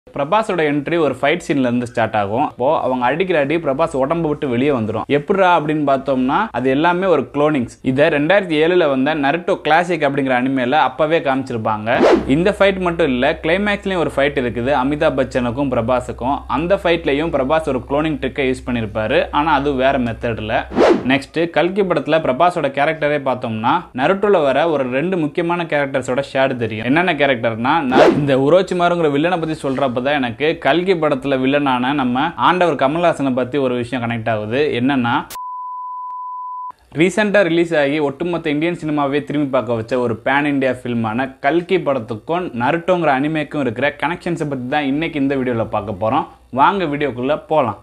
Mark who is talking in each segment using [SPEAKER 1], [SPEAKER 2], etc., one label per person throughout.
[SPEAKER 1] பிரபாஸோட entry ஒரு fight சீன்ல இருந்து ஸ்டார்ட் ஆகும் அப்போ அவங்க அடிக்கிற அடி பிரபாஸ் உடம்பு விட்டு வெளியே வந்துடும் எப்படிடா அப்படின்னு பார்த்தோம்னா அது எல்லாமே ஒரு குளோனிங்ஸ் இதை ரெண்டாயிரத்தி ஏழுல வந்த நருட்டோ கிளாசிக் அப்படிங்கிற அனிமேல அப்பவே காமிச்சிருப்பாங்க இந்த ஃபைட் மட்டும் இல்ல கிளைமேக்ஸ்லயும் ஒரு ஃபைட் இருக்குது அமிதாப் பச்சனுக்கும் பிரபாஸுக்கும் அந்த ஃபைட்லயும் பிரபாஸ் ஒரு குளோனிங் ட்ரிக்கை யூஸ் பண்ணிருப்பாரு ஆனா அது வேற மெத்தட்ல நெக்ஸ்ட் கல்கி படத்துல பிரபாஸோட கேரக்டரே பார்த்தோம்னா நருட்டோல வர ஒரு ரெண்டு முக்கியமான கேரக்டர்ஸோட ஷேடு தெரியும் என்னென்ன கேரக்டர்னா இந்த உரோச்சிமாருங்கிற வில்லனை பத்தி சொல்றப்பதான் எனக்கு கல்கி படத்துல வில்லனான நம்ம ஆண்டவர் கமல்ஹாசனை பத்தி ஒரு விஷயம் கனெக்ட் ஆகுது என்னன்னா ரீசெண்டாக ரிலீஸ் ஆகி ஒட்டுமொத்த இந்தியன் சினிமாவே திரும்பி பார்க்க வச்ச ஒரு பேன் இண்டியா ஃபில்மான கல்கி படத்துக்கும் நருட்டோங்கிற அனிமேக்கும் இருக்கிற கனெக்ஷன்ஸை பற்றி தான் இன்னைக்கு இந்த வீடியோவில் பார்க்க போகிறோம் வாங்க வீடியோக்குள்ளே போகலாம்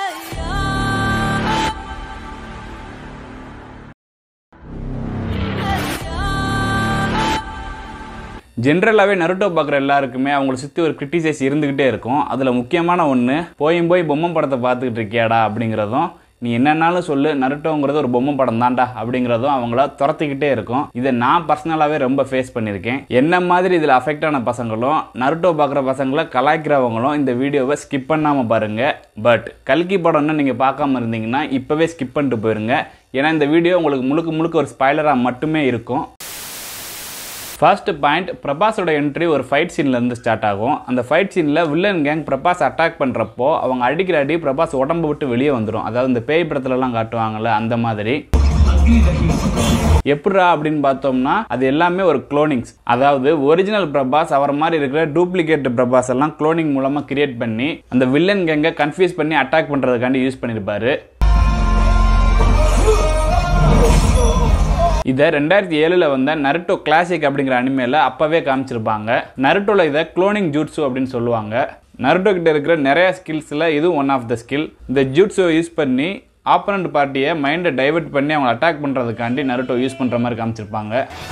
[SPEAKER 1] ஜென்ரலாகவே நருட்டோ பார்க்குற எல்லாருக்குமே அவங்கள சுற்றி ஒரு கிரிட்டிசைஸ் இருந்துக்கிட்டே இருக்கும் அதில் முக்கியமான ஒன்று போயும் போய் பொம்மை படத்தை பார்த்துக்கிட்டு இருக்கியாடா அப்படிங்கிறதும் நீ என்னன்னாலும் சொல்லு நருட்டோங்கிறது ஒரு பொம்மை படம் தான்டா அப்படிங்கிறதும் அவங்கள துரத்திக்கிட்டே இருக்கும் இதை நான் பர்சனலாகவே ரொம்ப ஃபேஸ் பண்ணியிருக்கேன் என்ன மாதிரி இதில் அஃபெக்ட் ஆன பசங்களும் நருட்டோ பார்க்குற பசங்களை கலாய்க்கிறவங்களும் இந்த வீடியோவை ஸ்கிப் பண்ணாமல் பாருங்க பட் கல்கி படம்னு நீங்கள் பார்க்காம இருந்தீங்கன்னா இப்போவே ஸ்கிப் பண்ணிட்டு போயிருங்க ஏன்னா இந்த வீடியோ உங்களுக்கு முழுக்க முழுக்க ஒரு ஸ்பாய்லராக மட்டுமே இருக்கும் ஃபர்ஸ்ட் பாயிண்ட் பிரபாஸோட என்ட்ரி ஒரு ஃபைட் சீன்ல இருந்து ஸ்டார்ட் ஆகும் அந்த ஃபைட் சீன்ல வில்லன் கேங் பிரபாஸ் அட்டாக் பண்றப்போ அவங்க அடிக்கிற அடி பிரபாஸ் உடம்பு விட்டு வெளியே வந்துடும் அதாவது இந்த பேய் படத்துல எல்லாம் காட்டுவாங்கல்ல அந்த மாதிரி எப்படிரா அப்படின்னு பார்த்தோம்னா அது எல்லாமே ஒரு குளோனிங்ஸ் அதாவது ஒரிஜினல் பிரபாஸ் அவர் மாதிரி இருக்கிற டூப்ளிகேட் பிரபாஸ் எல்லாம் குளோனிங் மூலமா கிரியேட் பண்ணி அந்த வில்லன் கேங்கை கன்ஃபியூஸ் பண்ணி அட்டாக் பண்றதுக்காண்டி யூஸ் பண்ணிருப்பாரு இதை ரெண்டாயிரத்தி ஏழுல வந்த நருட்டோ கிளாசிக் அப்படிங்கிற அனிமேல அப்பவே காமிச்சிருப்பாங்க நருட்டோல இதை குளோனிங் ஜூட்ஸு அப்படின்னு சொல்லுவாங்க நருட்டோ கிட்ட இருக்கிற நிறைய ஸ்கில்ஸ்ல இதுவும் ஒன் ஆஃப் த ஸ்கில் இந்த ஜூட்ஸோ யூஸ் பண்ணி ஆப்பனண்ட் பார்ட்டியை மைண்டை டைவர்ட் பண்ணி அவங்க அட்டாக் பண்றதுக்காண்டி நருட்டோ யூஸ் பண்ற மாதிரி காமிச்சிருப்பாங்க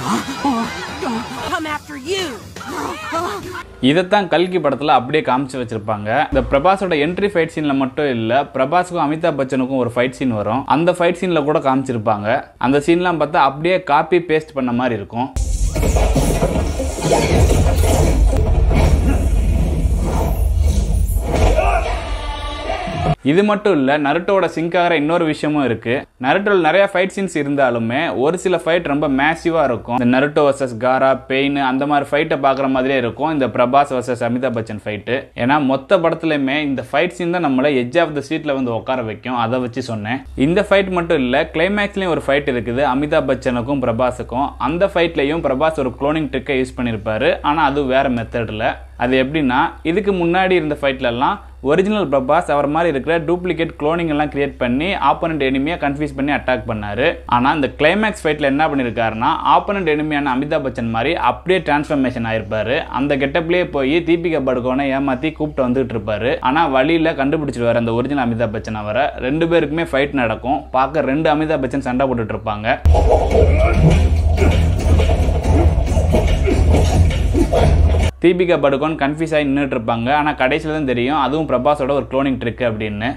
[SPEAKER 2] come after you.
[SPEAKER 1] இதைத்தான் கல்கி படத்துல அப்படியே காமிச்சு வச்சிருப்பாங்க இந்த பிரபாஸோட என்ட்ரி ஃபைட் சீன்ல மட்டும் இல்ல பிரபாஸுக்கும் அமிதாப் பச்சனுக்கும் ஒரு ஃபைட் சீன் வரும் அந்த ஃபைட் சீன்ல கூட காமிச்சிருப்பாங்க அந்த சீன்லாம் பார்த்தா அப்படியே காப்பி பேஸ்ட் பண்ண மாதிரி இருக்கும் இது மட்டும் இல்ல நருட்டோட சிங்க் ஆகிற இன்னொரு விஷயமும் இருக்கு நருட்டோல நிறைய ஃபைட் சீன்ஸ் இருந்தாலுமே ஒரு சில ஃபைட் ரொம்ப மேசிவா இருக்கும் இந்த நருட்டோ வர்சஸ் காரா பெயின் அந்த மாதிரி ஃபைட்டை பாக்குற மாதிரியே இருக்கும் இந்த பிரபாஸ் வர்சஸ் அமிதாப் பச்சன் ஃபைட்டு ஏன்னா மொத்த படத்துலயுமே இந்த ஃபைட் சீன் தான் நம்மள எட்ஜ் ஆஃப் த சீட்ல வந்து உட்கார வைக்கும் அதை வச்சு சொன்னேன் இந்த ஃபைட் மட்டும் இல்ல கிளைமேக்ஸ்லயும் ஒரு ஃபைட் இருக்குது அமிதாப் பச்சனுக்கும் பிரபாஸுக்கும் அந்த ஃபைட்லயும் பிரபாஸ் ஒரு குளோனிங் ட்ரிக்கை யூஸ் பண்ணிருப்பாரு ஆனா அது வேற மெத்தட்ல அது எப்படின்னா இதுக்கு முன்னாடி இருந்த ஃபைட்லலாம் ஒரிஜினல் பிரபாஸ் அவர் மாதிரி இருக்கிற டூப்ளிகேட் குளோனிங் எல்லாம் கிரியேட் பண்ணி ஆப்போனண்ட் எனிமியை கன்ஃபியூஸ் பண்ணி அட்டாக் பண்ணாரு ஆனா இந்த கிளைமேக்ஸ் ஃபைட்ல என்ன பண்ணிருக்காருன்னா ஆப்போனண்ட் எனிமியான அமிதாப் பச்சன் மாதிரி அப்படியே டிரான்ஸ்ஃபர்மேஷன் ஆயிருப்பாரு அந்த கெட்டப்லயே போய் தீபிகா படுகோனை ஏமாத்தி கூப்பிட்டு வந்துட்டு இருப்பாரு ஆனா வழியில கண்டுபிடிச்சிருவாரு அந்த ஒரிஜினல் அமிதாப் பச்சன் அவரை ரெண்டு பேருக்குமே ஃபைட் நடக்கும் பார்க்க ரெண்டு அமிதாப் பச்சன் சண்டை போட்டுட்டு இருப்பாங்க தீபிகா படுகோன் கன்ஃபியூஸ் ஆகி நின்றுட்டு இருப்பாங்க ஆனால் கடைசியில் தான் தெரியும் அதுவும் பிரபாஸோட ஒரு குளோனிங் ட்ரிக் அப்படின்னு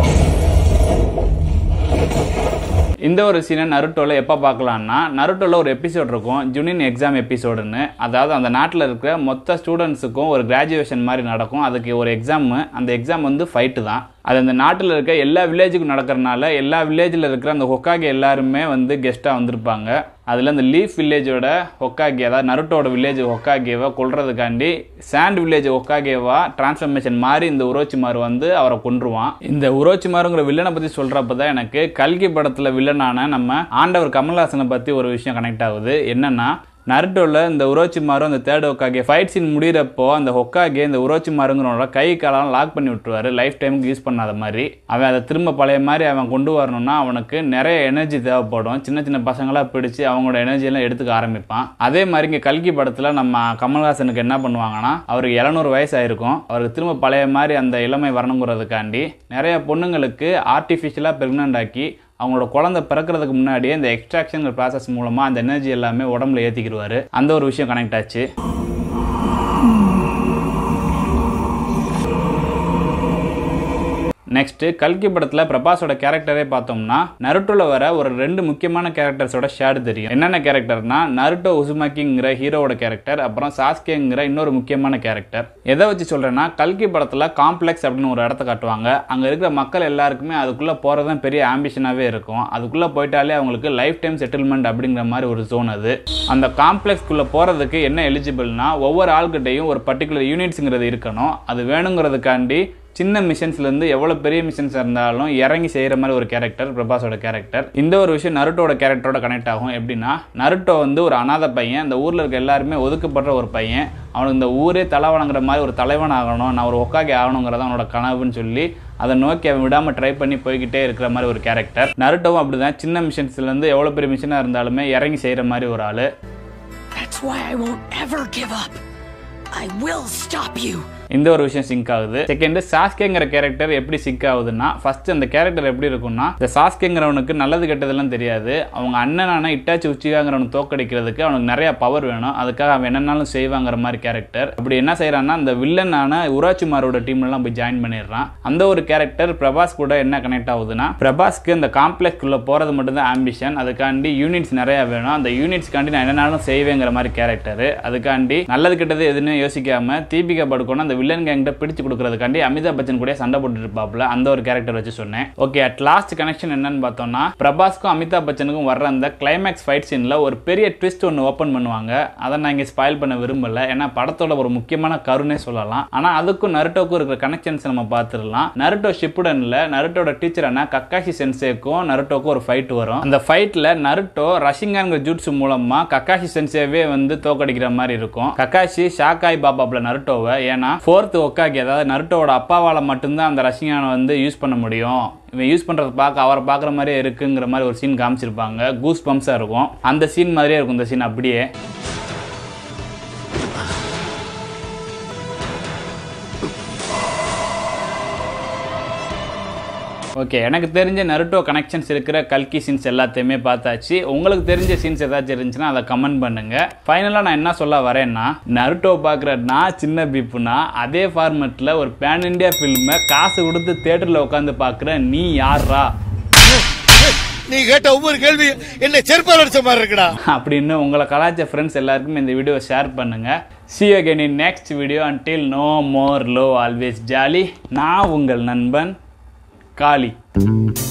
[SPEAKER 1] இந்த ஒரு சீனை நருட்டோல எப்போ பார்க்கலாம்னா நருட்டோல ஒரு எபிசோட் இருக்கும் ஜுனின் எக்ஸாம் எபிசோடுன்னு அதாவது அந்த நாட்டில் இருக்கிற மொத்த ஸ்டூடெண்ட்ஸுக்கும் ஒரு கிராஜுவேஷன் மாதிரி நடக்கும் அதுக்கு ஒரு எக்ஸாம் அந்த எக்ஸாம் வந்து ஃபைட்டு தான் அது அந்த நாட்டில் இருக்க எல்லா வில்லேஜுக்கும் நடக்கிறனால எல்லா வில்லேஜில் இருக்கிற அந்த ஹொக்காகி எல்லாருமே வந்து கெஸ்ட்டாக வந்திருப்பாங்க அதில் அந்த லீஃப் வில்லேஜோட ஹொக்காகி அதாவது நருட்டோட வில்லேஜ் ஹொக்காகேவை கொல்றதுக்காண்டி சாண்ட் வில்லேஜ் ஹொக்காகேவா டிரான்ஸ்ஃபர்மேஷன் மாதிரி இந்த உரோச்சிமார் வந்து அவரை கொன்றுவான் இந்த உரோச்சிமாருங்கிற வில்லனை பற்றி சொல்கிறப்ப தான் எனக்கு கல்கி படத்தில் வில்லனான நம்ம ஆண்டவர் கமல்ஹாசனை பற்றி ஒரு விஷயம் கனெக்ட் ஆகுது என்னன்னா நருட்டோல இந்த உரோச்சிமாரும் அந்த தேர்ட் ஹொக்காகே ஃபைட் சீன் முடிகிறப்போ அந்த ஹொக்காகே இந்த உரோச்சிமாருங்கிறவனோட கை காலெல்லாம் லாக் பண்ணி விட்டுருவாரு லைஃப் டைமுக்கு யூஸ் பண்ணாத மாதிரி அவன் அதை திரும்ப பழைய மாதிரி அவன் கொண்டு வரணும்னா அவனுக்கு நிறைய எனர்ஜி தேவைப்படும் சின்ன சின்ன பசங்களா பிடிச்சு அவங்களோட எனர்ஜி எல்லாம் எடுத்துக்க ஆரம்பிப்பான் அதே மாதிரி இங்கே கல்கி படத்தில் நம்ம கமல்ஹாசனுக்கு என்ன பண்ணுவாங்கன்னா அவருக்கு எழுநூறு வயசு ஆயிருக்கும் அவருக்கு திரும்ப பழைய மாதிரி அந்த இளமை வரணுங்கிறதுக்காண்டி நிறைய பொண்ணுங்களுக்கு ஆர்டிஃபிஷியலாக ப்ரெக்னென்ட் ஆக்கி அவங்களோட குழந்தை பிறக்கிறதுக்கு முன்னாடியே இந்த எக்ஸ்ட்ராக்ஷன் ப்ராசஸ் மூலமா அந்த எனர்ஜி எல்லாமே உடம்புல ஏத்திக்கிடுவாரு அந்த ஒரு விஷயம் கனெக்ட் ஆச்சு நெக்ஸ்ட் கல்கி படத்துல பிரபாஸோட கேரக்டரே பார்த்தோம்னா நருட்டோல வர ஒரு ரெண்டு முக்கியமான கேரக்டர்ஸோட ஷேடு தெரியும் என்னென்ன கேரக்டர்னா நருட்டோ உசுமாக்கிங்கிற ஹீரோவோட கேரக்டர் அப்புறம் சாஸ்கேங்கிற இன்னொரு முக்கியமான கேரக்டர் எதை வச்சு சொல்றேன்னா கல்கி படத்துல காம்ப்ளெக்ஸ் அப்படின்னு ஒரு இடத்த காட்டுவாங்க அங்க இருக்கிற மக்கள் எல்லாருக்குமே அதுக்குள்ள போறதுதான் பெரிய ஆம்பிஷனாவே இருக்கும் அதுக்குள்ள போயிட்டாலே அவங்களுக்கு லைஃப் டைம் செட்டில்மெண்ட் அப்படிங்கிற மாதிரி ஒரு ஜோன் அது அந்த காம்ப்ளெக்ஸ்க்குள்ள போறதுக்கு என்ன எலிஜிபிள்னா ஒவ்வொரு ஆள்கிட்டையும் ஒரு பர்டிகுலர் யூனிட்ஸுங்கிறது இருக்கணும் அது வேணுங்கிறதுக்காண்டி சின்ன மிஷன்ஸ்லேருந்து எவ்வளோ பெரிய மிஷன்ஸ் இருந்தாலும் இறங்கி செய்கிற மாதிரி ஒரு கேரக்டர் பிரபாஸோட கேரக்டர் இந்த ஒரு விஷயம் நருட்டோட கேரக்டரோட கனெக்ட் ஆகும் எப்படின்னா நருட்டோ வந்து ஒரு அனாதை பையன் அந்த ஊரில் இருக்க எல்லாருமே ஒதுக்கப்படுற ஒரு பையன் அவனுக்கு இந்த ஊரே தலை வணங்குற மாதிரி ஒரு தலைவன் ஆகணும் நான் ஒரு ஒக்காகி ஆகணுங்கிறத அவனோட கனவுன்னு சொல்லி அதை நோக்கி அவன் விடாமல் ட்ரை பண்ணி போய்கிட்டே இருக்கிற மாதிரி ஒரு கேரக்டர் நருட்டோவும் அப்படிதான் சின்ன மிஷன்ஸ்லேருந்து எவ்வளோ பெரிய மிஷனாக இருந்தாலுமே இறங்கி செய்கிற மாதிரி ஒரு ஆள்
[SPEAKER 2] That's why I won't ever give up. I will stop you.
[SPEAKER 1] இந்த ஒரு விஷயம் சிங்க் ஆகுது செகண்ட் சாஸ்கேங்கிற கேரக்டர் எப்படி சிங்க் ஆகுதுன்னா ஃபர்ஸ்ட் அந்த கேரக்டர் எப்படி இருக்கும்னா இந்த சாஸ்கேங்கிறவனுக்கு நல்லது கெட்டதெல்லாம் தெரியாது அவங்க அண்ணனான இட்டாச்சி உச்சிகாங்கிறவனை தோக்கடிக்கிறதுக்கு அவனுக்கு நிறைய பவர் வேணும் அதுக்காக அவன் என்னன்னாலும் செய்வாங்கிற மாதிரி கேரக்டர் அப்படி என்ன செய்யறான்னா அந்த வில்லனான உராச்சிமாரோட டீம்லாம் போய் ஜாயின் பண்ணிடுறான் அந்த ஒரு கேரக்டர் பிரபாஸ் கூட என்ன கனெக்ட் ஆகுதுன்னா பிரபாஸ்க்கு இந்த காம்ப்ளெக்ஸ்க்குள்ள போறது மட்டும் தான் ஆம்பிஷன் அதுக்காண்டி யூனிட்ஸ் நிறைய வேணும் அந்த யூனிட்ஸ்க்காண்டி நான் என்னன்னாலும் செய்வேங்கிற மாதிரி கேரக்டர் அதுக்காண்டி நல்லது கெட்டது எதுன்னு யோசிக்காம தீபிகா படுக்கணும் அந்த வில்லன் கேங்கிட்ட பிடிச்சு கொடுக்கறதுக்காண்டி அமிதாப் பச்சன் கூட சண்டை போட்டு இருப்பாப்ல அந்த ஒரு கேரக்டர் வச்சு சொன்னேன் ஓகே அட் லாஸ்ட் கனெக்ஷன் என்னன்னு பார்த்தோம்னா பிரபாஸ்க்கும் அமிதாப் பச்சனுக்கும் வர்ற அந்த கிளைமேக்ஸ் ஃபைட் சீன்ல ஒரு பெரிய ட்விஸ்ட் ஒன்று ஓப்பன் பண்ணுவாங்க அதை நான் இங்கே ஸ்பாயில் பண்ண விரும்பல ஏன்னா படத்தோட ஒரு முக்கியமான கருனே சொல்லலாம் ஆனா அதுக்கும் நருட்டோக்கும் இருக்கிற கனெக்ஷன்ஸ் நம்ம பார்த்துடலாம் நருட்டோ ஷிப்புடன்ல நருட்டோட டீச்சரான கக்காஷி சென்சேக்கும் நருட்டோக்கும் ஒரு ஃபைட் வரும் அந்த ஃபைட்ல நருட்டோ ரஷிங்கான்கிற ஜூட்ஸு மூலமா கக்காஷி சென்சேவே வந்து தோக்கடிக்கிற மாதிரி இருக்கும் கக்காஷி ஷாக்காய் பாபாப்ல நருட்டோவை ஏன்னா ஃபோர்த் ஒக்காகி அதாவது நருட்டோட அப்பாவால் மட்டும்தான் அந்த ரஷிங்கானை வந்து யூஸ் பண்ண முடியும் இவன் யூஸ் பண்ணுறத பார்க்க அவரை பார்க்குற மாதிரியே இருக்குங்கிற மாதிரி ஒரு சீன் காமிச்சிருப்பாங்க கூஸ் பம்ப்ஸாக இருக்கும் அந்த சீன் மாதிரியே இருக்கும் இந்த சீன் அப்படியே ஓகே எனக்கு தெரிஞ்ச நருட்டோ கனெக்ஷன்ஸ் இருக்கிற கல்கி சீன்ஸ் எல்லாத்தையுமே பார்த்தாச்சு உங்களுக்கு தெரிஞ்ச சீன்ஸ் ஏதாச்சும் இருந்துச்சுன்னா அதை கமெண்ட் பண்ணுங்க ஃபைனலாக நான் என்ன சொல்ல வரேன்னா நருட்டோ பார்க்குற நான் சின்ன பீப்புனா அதே ஃபார்மெட்டில் ஒரு பேன் இண்டியா ஃபில்மை காசு கொடுத்து தேட்டரில் உட்காந்து பார்க்குற நீ யாரா
[SPEAKER 3] நீ கேட்ட ஒவ்வொரு கேள்வி என்ன செருப்பால் அடிச்ச மாதிரி இருக்குடா
[SPEAKER 1] அப்படின்னு உங்களை கலாச்ச ஃப்ரெண்ட்ஸ் எல்லாருக்கும் இந்த வீடியோ ஷேர் பண்ணுங்க see you again in next video until no more low always jolly நான் உங்கள் நண்பன் காளி